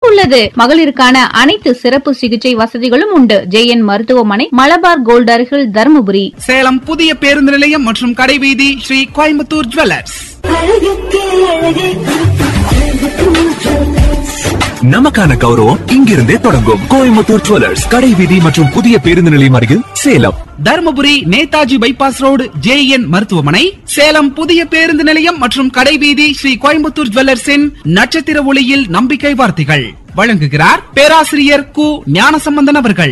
உள்ளது மகளிருக்கான அனைத்து சிறப்பு சிகிச்சை வசதிகளும் உண்டு ஜேஎன் மருத்துவமனை மலபார் கோல்ட் அருகில் தருமபுரி சேலம் புதிய பேருந்து நிலையம் மற்றும் கடைவீதி ஸ்ரீ கோயம்புத்தூர் ஜுவல்லர்ஸ் நமக்கான கௌரவம் இங்கிருந்தே தொடங்கும் கோயம்புத்தூர் ஜுவல்லர்ஸ் கடை வீதி மற்றும் புதிய பேருந்து நிலையம் அருகில் Salem Dharmapuri Netaji bypass road JN மருத்துவமனை சேலம் புதிய பேருந்து நிலையம் மற்றும் கடைவீதி ஸ்ரீ கோயம்புத்தூர் ஜுவல்லர்ஸின் நட்சத்திர ஒளியில் நம்பிக்கை வார்த்தைகள் வழங்குகிறார் பேராசிரியர் கு ஞானசம்பந்தன் அவர்கள்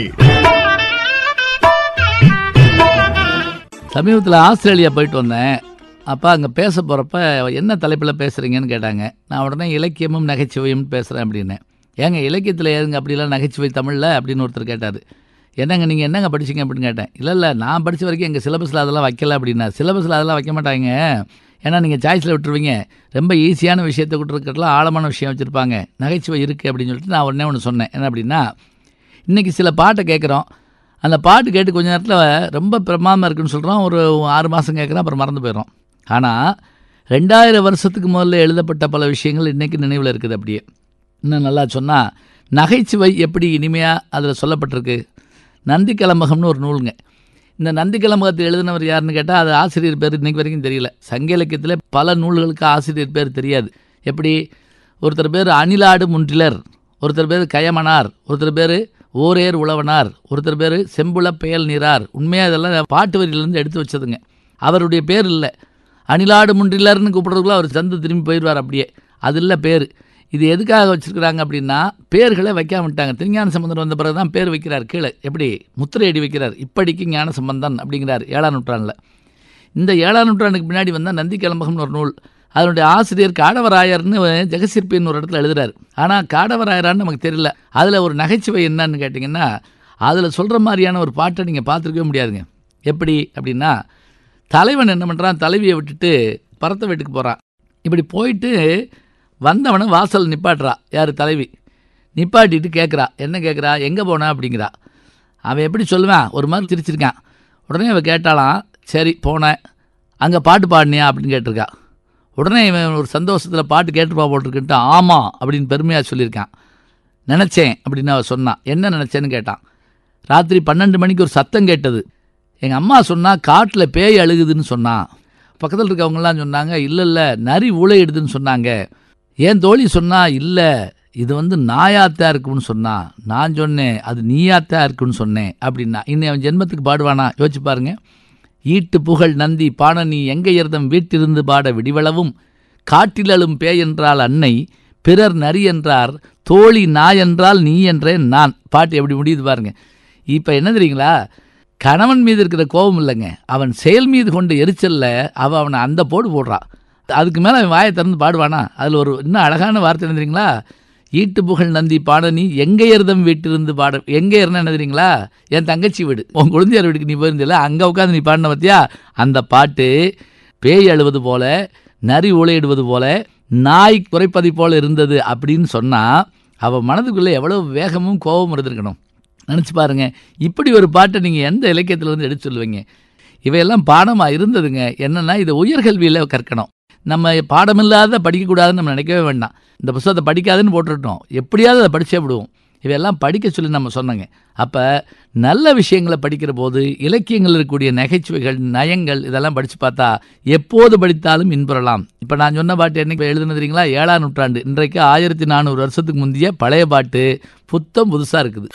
சமீபத்தில் ஆஸ்திரேலியா போயிட்டு வந்தேன் அப்போ அங்கே பேச போகிறப்ப என்ன தலைப்பில் பேசுகிறீங்கன்னு கேட்டாங்க நான் உடனே இலக்கியமும் நகைச்சுவையும் பேசுகிறேன் அப்படின்னேன் ஏங்க இலக்கியத்தில் ஏதுங்க அப்படிலாம் நகைச்சுவை தமிழில் அப்படின்னு ஒருத்தர் கேட்டார் என்னங்க நீங்கள் என்னங்க படிச்சீங்க அப்படின்னு கேட்டேன் இல்லை இல்லை நான் படித்த வரைக்கும் எங்கள் சிலபஸில் அதெல்லாம் வைக்கல அப்படின்னா சிலபஸில் அதெல்லாம் வைக்க மாட்டாங்க ஏன்னா நீங்கள் சாய்ஸில் விட்டுருவீங்க ரொம்ப ஈஸியான விஷயத்தை கொடுத்துருக்கலாம் ஆழமான விஷயம் வச்சுருப்பாங்க நகைச்சுவை இருக்குது அப்படின்னு சொல்லிட்டு நான் உடனே ஒன்று சொன்னேன் என்ன அப்படின்னா இன்றைக்கி சில பாட்டை கேட்குறோம் அந்த பாட்டு கேட்டு கொஞ்ச நேரத்தில் ரொம்ப பிரமாதமாக இருக்குன்னு சொல்கிறோம் ஒரு ஆறு மாதம் கேட்குறோம் அப்புறம் மறந்து போயிடும் ஆனால் ரெண்டாயிரம் வருஷத்துக்கு முதல்ல எழுதப்பட்ட பல விஷயங்கள் இன்றைக்கி நினைவில் இருக்குது அப்படியே இன்னும் நல்லா சொன்னால் நகைச்சுவை எப்படி இனிமையாக அதில் சொல்லப்பட்டிருக்கு நந்தி கலம்பகம்னு ஒரு நூலுங்க இந்த நந்தி கலம்பகத்தை எழுதினவர் யாருன்னு கேட்டால் அது ஆசிரியர் பேர் இன்றைக்கி வரைக்கும் தெரியல சங்க இலக்கியத்தில் பல நூல்களுக்கு ஆசிரியர் பேர் தெரியாது எப்படி ஒருத்தர் பேர் அணிலாடு முன்றிலர் ஒருத்தர் பேர் கயமனார் ஒருத்தர் பேர் ஓரேர் உழவனார் ஒருத்தர் பேர் செம்புல பெயல் நீரார் உண்மையாக இதெல்லாம் பாட்டு வரியிலேருந்து எடுத்து வச்சதுங்க அவருடைய பேர் இல்லை அணிலாடு முன்றிலர்னு கூப்பிட்றதுக்குள்ள அவர் சந்து திரும்பி போயிடுவார் அப்படியே அது இல்லை பேர் இது எதுக்காக வச்சிருக்கிறாங்க அப்படின்னா பேர்களை வைக்காம விட்டாங்க திருஞான சம்பந்தன் வந்த பிறகு தான் பேர் வைக்கிறார் கீழே எப்படி முத்திரையடி வைக்கிறார் இப்படிக்கு ஞான சம்பந்தன் அப்படிங்கிறார் ஏழாம் நூற்றாண்டில் இந்த ஏழாம் நூற்றாண்டுக்கு பின்னாடி வந்தால் நந்தி கிளம்பகம்னு ஒரு நூல் அதனுடைய ஆசிரியர் காடவராயர்னு ஜெகசிற்பின்னு ஒரு இடத்துல எழுதுறாரு ஆனால் காடவராயரான்னு நமக்கு தெரியல அதில் ஒரு நகைச்சுவை என்னன்னு கேட்டிங்கன்னா அதில் சொல்கிற மாதிரியான ஒரு பாட்டை நீங்கள் பார்த்துருக்கவே முடியாதுங்க எப்படி அப்படின்னா தலைவன் என்ன பண்ணுறான் தலைவியை விட்டுட்டு பரத்த வீட்டுக்கு போகிறான் இப்படி போயிட்டு வந்தவனை வாசல் நிப்பாட்டுறா யார் தலைவி நிப்பாட்டிட்டு கேட்குறா என்ன கேட்குறா எங்கே போனா அப்படிங்கிறா அவன் எப்படி சொல்லுவான் ஒரு மாதிரி சிரிச்சிருக்கான் உடனே அவன் கேட்டாலாம் சரி போனேன் அங்கே பாட்டு பாடினியா அப்படின்னு கேட்டிருக்கா உடனே இவன் ஒரு சந்தோஷத்தில் பாட்டு கேட்டுப்பா போட்டிருக்குன்ட்டு ஆமாம் அப்படின்னு பெருமையாக சொல்லியிருக்கான் நினச்சேன் அப்படின்னு அவன் சொன்னான் என்ன நினச்சேன்னு கேட்டான் ராத்திரி பன்னெண்டு மணிக்கு ஒரு சத்தம் கேட்டது எங்கள் அம்மா சொன்னா காட்டில் பேய் அழுகுதுன்னு சொன்னான் பக்கத்தில் இருக்கவங்கலாம் சொன்னாங்க இல்லை இல்லை நரி ஊழையிடுதுன்னு சொன்னாங்க ஏன் தோழி சொன்னா இல்லை இது வந்து நாயாத்தா இருக்குன்னு சொன்னா நான் சொன்னேன் அது நீயாத்தா இருக்குன்னு சொன்னேன் அப்படின்னா இன்னும் அவன் ஜென்மத்துக்கு பாடுவானா யோசிச்சு பாருங்க ஈட்டு புகழ் நந்தி பாணனி எங்க இருந்தம் வீட்டிலிருந்து பாட விடிவளவும் காட்டிலழும் பேய் என்றால் அன்னை பிறர் நரி என்றார் தோழி நாய் என்றால் நீ என்றேன் நான் பாட்டு எப்படி முடியுது பாருங்க இப்போ என்ன தெரியுங்களா கணவன் மீது இருக்கிற கோபம் இல்லைங்க அவன் செயல் மீது கொண்டு எரிச்சல்ல அவ அவனை அந்த போடு போடுறான் அதுக்கு மேலே அவன் வாயை திறந்து பாடுவானா அதில் ஒரு இன்னும் அழகான வார்த்தை என்ன தெரியுங்களா ஈட்டு புகழ் நந்தி பாடனி எங்க இருந்தம் வீட்டிலிருந்து பாட எங்க இருந்தா என்ன தெரியுங்களா என் தங்கச்சி வீடு உன் குழந்தையார் வீட்டுக்கு நீ போயிருந்தில்ல அங்கே உட்காந்து நீ பாடின பத்தியா அந்த பாட்டு பேய் அழுவது போல நரி ஊழையிடுவது போல நாய் குறைப்பதை போல இருந்தது அப்படின்னு சொன்னா அவ மனதுக்குள்ள எவ்வளவு வேகமும் கோபமும் இருந்திருக்கணும் நினச்சி பாருங்க இப்படி ஒரு பாட்டை நீங்கள் எந்த இலக்கியத்துல இருந்து எடுத்து சொல்லுவீங்க இவையெல்லாம் பாடமாக இருந்ததுங்க என்னன்னா இதை உயர்கல்வியில் கற்கணும் நம்ம பாடமில்லாத படிக்கக்கூடாதுன்னு நம்ம நினைக்கவே வேண்டாம் இந்த புத்தகத்தை படிக்காதுன்னு போட்டுட்டோம் எப்படியாவது அதை படிச்சே விடுவோம் இவையெல்லாம் படிக்க சொல்லி நம்ம சொன்னோங்க அப்போ நல்ல விஷயங்களை படிக்கிற போது இலக்கியங்கள் இருக்கக்கூடிய நகைச்சுவைகள் நயங்கள் இதெல்லாம் படித்து பார்த்தா எப்போது படித்தாலும் இன்புறலாம் இப்போ நான் சொன்ன பாட்டு என்னைக்கு எழுதுனது தெரியுங்களா ஏழாம் நூற்றாண்டு இன்றைக்கு ஆயிரத்தி நானூறு வருஷத்துக்கு முந்தைய பழைய பாட்டு புத்தம் புதுசாக இருக்குது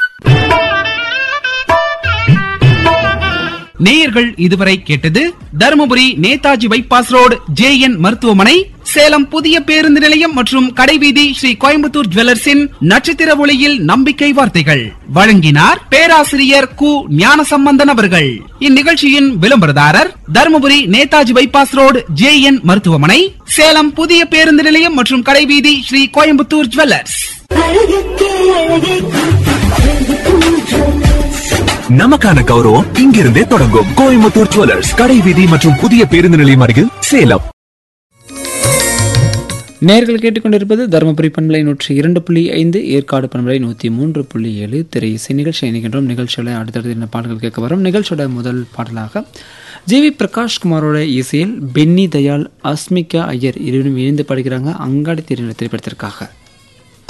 நேயர்கள் இதுவரை கேட்டது Dharmapuri Netaji bypass road JN மருத்துவமனை சேலம் புதிய பேருந்து நிலையம் மற்றும் கடைவீதி ஸ்ரீ கோயம்புத்தூர் ஜுவல்லர்ஸின் நட்சத்திர ஒளியில் நம்பிக்கை வார்த்தைகள் வழங்கினார் பேராசிரியர் கு ஞானசம்பந்தன் அவர்கள் இந்நிகழ்ச்சியின் விளம்பரதாரர் Dharmapuri Netaji bypass road JN மருத்துவமனை சேலம் புதிய பேருந்து நிலையம் மற்றும் கடைவீதி ஸ்ரீ கோயம்புத்தூர் ஜுவல்லர்ஸ் நமக்கான கௌரவம் இங்கிருந்தே தொடங்கும் கோயம்புத்தூர் ஜுவல்லர்ஸ் கடை வீதி மற்றும் புதிய பேருந்து நிலையம் அருகில் சேலம் நேர்கள் கேட்டுக்கொண்டிருப்பது தருமபுரி பண்பலை நூற்றி இரண்டு புள்ளி ஐந்து ஏற்காடு பண்பலை நூற்றி மூன்று புள்ளி ஏழு திரை இசை நிகழ்ச்சி இணைக்கின்றோம் நிகழ்ச்சியோட அடுத்தடுத்து என்ன பாடல்கள் கேட்க வரும் நிகழ்ச்சியோட முதல் பாடலாக ஜி வி பிரகாஷ் குமாரோட இசையில் பென்னி தயாள் அஸ்மிகா ஐயர் இருவரும் இணைந்து பாடுகிறாங்க அங்காடி திரைப்படத்திற்காக